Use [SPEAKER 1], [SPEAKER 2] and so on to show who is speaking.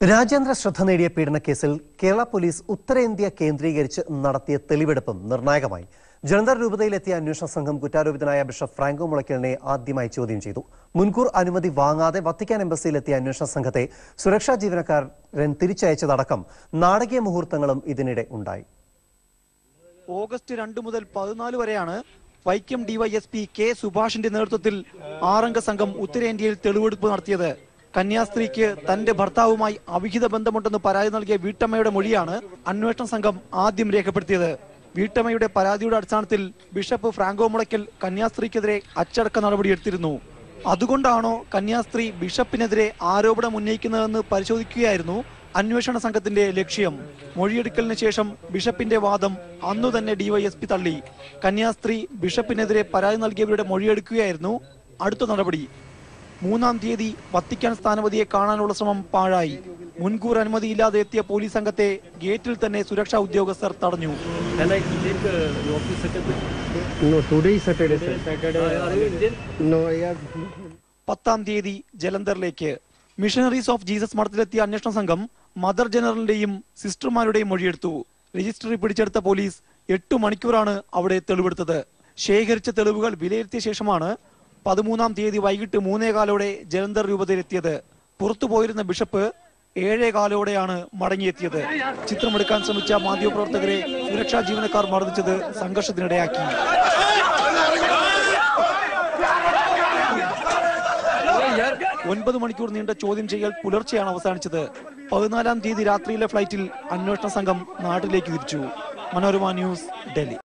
[SPEAKER 1] രാജ്യാന്തര ശ്രദ്ധ നേടിയ പീഡനക്കേസിൽ കേരള പോലീസ് ഉത്തരേന്ത്യ കേന്ദ്രീകരിച്ച് നടത്തിയ തെളിവെടുപ്പും നിർണായകമായി ജലന്ധർ രൂപതയിലെത്തിയ അന്വേഷണ സംഘം കുറ്റാരോപിതനായ ബിഷപ്പ് ഫ്രാങ്കോ മുളയ്ക്കലിനെ ആദ്യമായി ചോദ്യം ചെയ്തു മുൻകൂർ അനുമതി വാങ്ങാതെ വത്തിക്കാൻ എംബസിയിലെത്തിയ അന്വേഷണ സംഘത്തെ സുരക്ഷാ ജീവനക്കാരൻ തിരിച്ചയച്ചതടക്കം നാടകീയ മുഹൂർത്തങ്ങളും ഇതിനിടെ ഉണ്ടായി
[SPEAKER 2] ഓഗസ്റ്റ് രണ്ട് മുതൽ പതിനാല് വരെയാണ് വൈക്കം ഡിവൈഎസ്പി കെ സുഭാഷിന്റെ നേതൃത്വത്തിൽ ആറംഗ സംഘം ഉത്തരേന്ത്യയിൽ തെളിവെടുപ്പ് നടത്തിയത് കന്യാസ്ത്രീക്ക് തന്റെ ഭർത്താവുമായി അവിഹിത ബന്ധമുണ്ടെന്ന് പരാതി നൽകിയ വീട്ടമ്മയുടെ മൊഴിയാണ് അന്വേഷണ സംഘം ആദ്യം രേഖപ്പെടുത്തിയത് വീട്ടമ്മയുടെ പരാതിയുടെ അടിസ്ഥാനത്തിൽ ബിഷപ്പ് ഫ്രാങ്കോ മുളയ്ക്കൽ കന്യാസ്ത്രീക്കെതിരെ അച്ചടക്ക നടപടിയെടുത്തിരുന്നു അതുകൊണ്ടാണോ കന്യാസ്ത്രീ ബിഷപ്പിനെതിരെ ആരോപണം ഉന്നയിക്കുന്നതെന്ന് പരിശോധിക്കുകയായിരുന്നു അന്വേഷണ സംഘത്തിന്റെ ലക്ഷ്യം മൊഴിയെടുക്കലിന് ശേഷം ബിഷപ്പിന്റെ വാദം അന്നു തന്നെ ഡിവൈഎസ്പി തള്ളി കന്യാസ്ത്രീ ബിഷപ്പിനെതിരെ പരാതി നൽകിയവരുടെ മൊഴിയെടുക്കുകയായിരുന്നു അടുത്ത നടപടി മൂന്നാം തീയതി വത്തിക്കാൻ സ്ഥാനപതിയെ കാണാനുള്ള ശ്രമം പാഴായി മുൻകൂർ അനുമതിയില്ലാതെ എത്തിയ പോലീസ് സംഘത്തെ ഗേറ്റിൽ തന്നെ സുരക്ഷാ ഉദ്യോഗസ്ഥർ തടഞ്ഞു
[SPEAKER 3] Can I take uh, your office secretary?
[SPEAKER 4] No, today is Saturday, sir.
[SPEAKER 3] Saturday. Are you Indian?
[SPEAKER 4] No, yeah.
[SPEAKER 2] പത്താം തീയതി ജലന്ധറിലേക്ക് മിഷണറീസ് ഓഫ് ജീസസ് മഠത്തിലെത്തിയ അന്വേഷണ സംഘം മദർ ജനറലിന്റെയും സിസ്റ്റർമാരുടെയും മൊഴിയെടുത്തു രജിസ്റ്ററിൽ പിടിച്ചെടുത്ത പോലീസ് എട്ടു മണിക്കൂറാണ് അവിടെ തെളിവെടുത്തത് ശേഖരിച്ച തെളിവുകൾ വിലയിരുത്തിയ ശേഷമാണ് പതിമൂന്നാം തീയതി വൈകിട്ട് മൂന്നേകാലോടെ ജലന്ധർ രൂപതയിലെത്തിയത് പുറത്തു പോയിരുന്ന ബിഷപ്പ് ഏഴേകാലോടെയാണ് മടങ്ങിയെത്തിയത് ചിത്രമെടുക്കാൻ ശ്രമിച്ച മാധ്യമപ്രവർത്തകരെ സുരക്ഷാ ജീവനക്കാർ മർദ്ദിച്ചത് സംഘർഷത്തിനിടയാക്കി ഒൻപത് മണിക്കൂർ നീണ്ട ചോദ്യം ചെയ്യൽ പുലർച്ചെയാണ് അവസാനിച്ചത് പതിനാലാം തീയതി രാത്രിയിലെ ഫ്ലൈറ്റിൽ അന്വേഷണ സംഘം നാട്ടിലേക്ക് തിരിച്ചു മനോരമ ന്യൂസ് ഡൽഹി